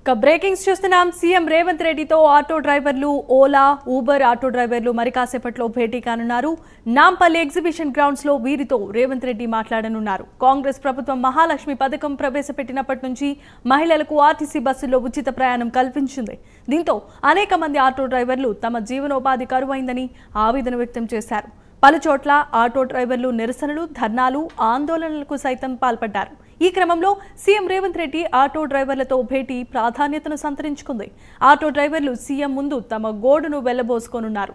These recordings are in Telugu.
ఇక బ్రేకింగ్స్ చూస్తున్నాం సీఎం రేవంత్ రెడ్డితో ఆటో డ్రైవర్లు ఓలా ఊబర్ ఆటో డ్రైవర్లు మరి కాసేపట్లో భేటీ కానున్నారు నాంపల్లి ఎగ్జిబిషన్ గ్రౌండ్స్ లో వీరితో రేవంత్ రెడ్డి మాట్లాడనున్నారు కాంగ్రెస్ ప్రభుత్వం మహాలక్ష్మి పథకం ప్రవేశపెట్టినప్పటి నుంచి మహిళలకు ఆర్టీసీ బస్సుల్లో ఉచిత ప్రయాణం కల్పించింది దీంతో అనేక మంది ఆటో డ్రైవర్లు తమ జీవనోపాధి కరువైందని ఆవేదన వ్యక్తం చేశారు పలుచోట్ల ఆటో డ్రైవర్లు నిరసనలు ధర్నాలు ఆందోళనలకు సైతం పాల్పడ్డారు ఈ క్రమంలో సీఎం రేవంత్ రెడ్డి ఆటో డ్రైవర్లతో భేటీ ప్రాధాన్యతను సంతరించుకుంది ఆటో డ్రైవర్లు సీఎం ముందు తమ గోడును వెళ్లబోసుకోనున్నారు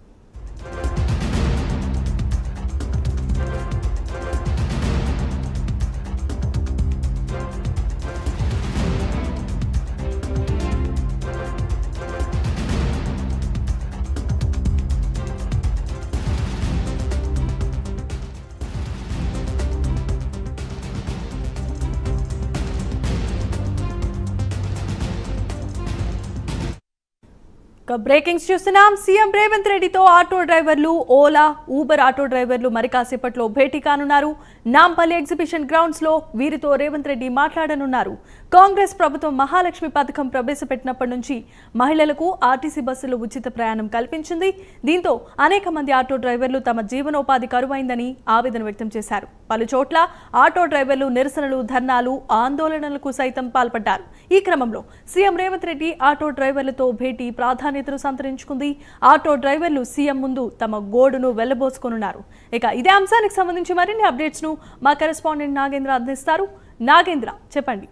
ఇక బ్రేకింగ్స్ చూస్తున్నాం సీఎం రేవంత్ రెడ్డితో ఆటో డ్రైవర్లు ఓలా ఊబర్ ఆటో డ్రైవర్లు మరి కాసేపట్లో భేటీ కానున్నారు నాంపల్లి ఎగ్జిబిషన్ గ్రౌండ్స్ లో వీరితో రేవంత్ రెడ్డి మాట్లాడనున్నారు కాంగ్రెస్ ప్రభుత్వం మహాలక్ష్మి పథకం ప్రవేశపెట్టినప్పటి నుంచి మహిళలకు ఆర్టీసీ బస్సులు ఉచిత ప్రయాణం కల్పించింది దీంతో అనేక మంది ఆటో డ్రైవర్లు తమ జీవనోపాధి కరువైందని ఆవేదన వ్యక్తం చేశారు పలు చోట్ల ఆటో డ్రైవర్లు నిరసనలు ధర్నాలు ఆందోళనలకు సైతం పాల్పడ్డారు ఈ క్రమంలో సీఎం రేవంత్ రెడ్డి ఆటో డ్రైవర్లతో భేటీ ప్రాధాన్యతను సంతరించుకుంది ఆటో డ్రైవర్లు సీఎం ముందు తమ గోడును వెళ్లబోసుకున్నారు ఇక ఇదే అంశానికి సంబంధించి మరిన్ని అప్డేట్స్ ను మా కరెస్పాండెంట్ నాగేంద్ర అందిస్తారు నాగేంద్ర చెప్పండి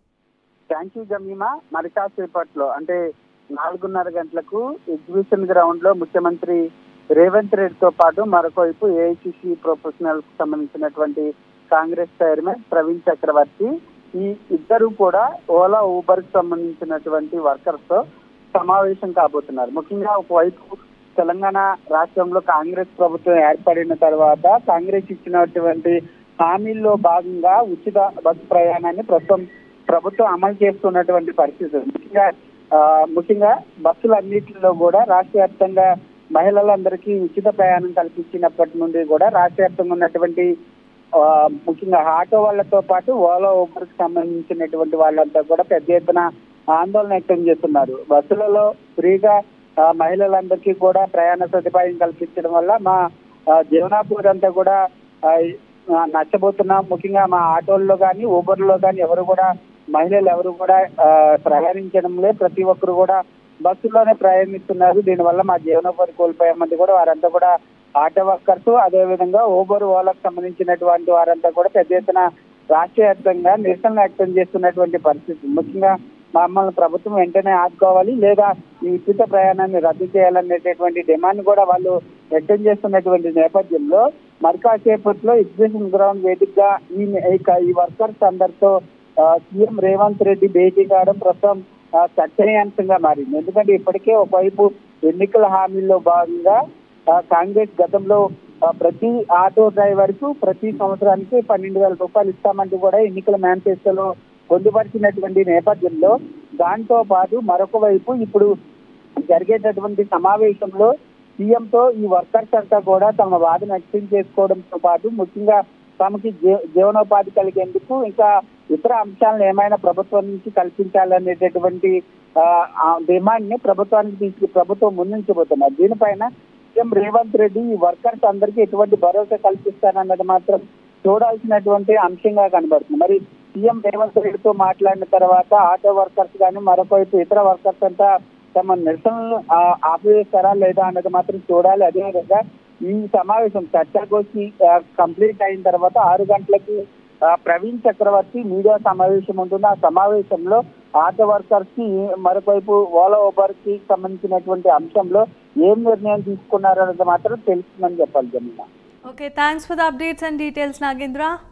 థ్యాంక్ యూ జమీమా మరి కాసేపట్లో అంటే నాలుగున్నర గంటలకు ఎగ్జిబిషన్ గ్రౌండ్ లో ముఖ్యమంత్రి రేవంత్ రెడ్డితో పాటు మరొక వైపు ఏఐసిసి ప్రొఫెషనల్ కు సంబంధించినటువంటి కాంగ్రెస్ చైర్మన్ ప్రవీణ్ చక్రవర్తి ఈ ఇద్దరు కూడా ఓలా ఊబర్ కి సంబంధించినటువంటి వర్కర్స్ తో సమావేశం కాబోతున్నారు ముఖ్యంగా ఒకవైపు తెలంగాణ రాష్ట్రంలో కాంగ్రెస్ ప్రభుత్వం ఏర్పడిన తర్వాత కాంగ్రెస్ ఇచ్చినటువంటి హామీల్లో భాగంగా ఉచిత బస్సు ప్రయాణాన్ని ప్రస్తుతం ప్రభుత్వం అమలు చేస్తున్నటువంటి పరిస్థితి ముఖ్యంగా ఆ, ముఖ్యంగా బస్సులన్నింటిలో కూడా రాష్ట్ర వ్యాప్తంగా మహిళలందరికీ ఉచిత ప్రయాణం కల్పించినప్పటి నుండి కూడా రాష్ట్ర వ్యాప్తంగా ఉన్నటువంటి ఆ, ముఖ్యంగా ఆటో వాళ్ళతో పాటు ఓలా ఊబర్ కి సంబంధించినటువంటి వాళ్ళంతా కూడా పెద్ద ఎత్తున ఆందోళన వ్యక్తం చేస్తున్నారు బస్సులలో ఫ్రీగా ఆ, మహిళలందరికీ కూడా ప్రయాణ సదుపాయం కల్పించడం వల్ల మా ఆ, జీవనాభివృద్ధి అంతా కూడా ఆ, ఆ, నచ్చబోతున్నాం ముఖ్యంగా మా ఆటోల్లో కానీ ఊబర్లో కానీ ఎవరు కూడా మహిళలు ఎవరు కూడా ఆ, ప్రయాణించడంలే ప్రతి ఒక్కరు కూడా బస్సుల్లోనే ప్రయాణిస్తున్నారు దీనివల్ల మా జీవనోపాధి కోల్పోయామంది కూడా వారంతా కూడా ఆటో వర్కర్స్ అదే విధంగా ఊబర్ ఓలాకు సంబంధించినటువంటి వారంతా కూడా పెద్ద ఎత్తున రాష్ట్ర వ్యాప్తంగా నిరసన వ్యక్తం చేస్తున్నటువంటి పరిస్థితి ముఖ్యంగా మమ్మల్ని ప్రభుత్వం వెంటనే ఆదుకోవాలి లేదా ఈ ఉచిత ప్రయాణాన్ని రద్దు చేయాలనేటటువంటి డిమాండ్ కూడా వాళ్ళు వ్యక్తం చేస్తున్నటువంటి నేపథ్యంలో మరి కాసేపట్లో ఎగ్జిబిషన్ గ్రౌండ్ వేదికగా ఈ ఇక ఈ వర్కర్స్ అందరితో ఆ, సీఎం రేవంత్ రెడ్డి భేటీ కావడం ప్రస్తుతం ఆ, చర్చనీయాంశంగా మారింది ఎందుకంటే ఇప్పటికే ఒకవైపు ఎన్నికల హామీల్లో భాగంగా ఆ, కాంగ్రెస్ గతంలో ఆ, ప్రతి ఆటో డ్రైవర్ కు ప్రతి సంవత్సరానికి పన్నెండు వేల రూపాయలు ఇస్తామంటూ కూడా ఎన్నికల మేనిఫెస్టోలో పొందుపరిచినటువంటి నేపథ్యంలో దాంతో పాటు మరొక వైపు ఇప్పుడు జరిగేటటువంటి సమావేశంలో సీఎం తో ఈ వర్కర్స్ అంతా కూడా తమ వాదన వ్యక్తం చేసుకోవడంతో పాటు ముఖ్యంగా తమకి జీ- జీవనోపాధి కలిగేందుకు ఇంకా ఇతర అంశాలను ఏమైనా ప్రభుత్వం నుంచి కల్పించాలనేటటువంటి ఆ, ఆ డిమాండ్ ని ప్రభుత్వానికి తీసుకు ప్రభుత్వం ముందుంచబోతున్నారు దీనిపైన సీఎం రేవంత్ రెడ్డి ఈ వర్కర్స్ అందరికీ ఎటువంటి భరోసా కల్పిస్తారన్నది మాత్రం చూడాల్సినటువంటి అంశంగా కనబడుతుంది మరి సీఎం రేవంత్ రెడ్డితో మాట్లాడిన తర్వాత ఆటో వర్కర్స్ కానీ మరొక వైపు ఇతర వర్కర్స్ అంతా తమ నిరసనలు ఆ, ఆపివేస్తారా లేదా అన్నది మాత్రం చూడాలి అదేవిధంగా ఈ సమావేశం చర్చాగోష్ఠి కంప్లీట్ అయిన తర్వాత ఆరు గంటలకి ఆ, ప్రవీణ్ చక్రవర్తి మీడియా సమావేశం ఉంటుంది ఆ సమావేశంలో ఆటో వర్కర్స్ కి మరొకవైపు ఓలా ఓబర్ కి సంబంధించినటువంటి అంశంలో ఏం నిర్ణయం తీసుకున్నారన్నది మాత్రం తెలుస్తుందని చెప్పాలి జమీనా okay thanks for the updates and details Nagendra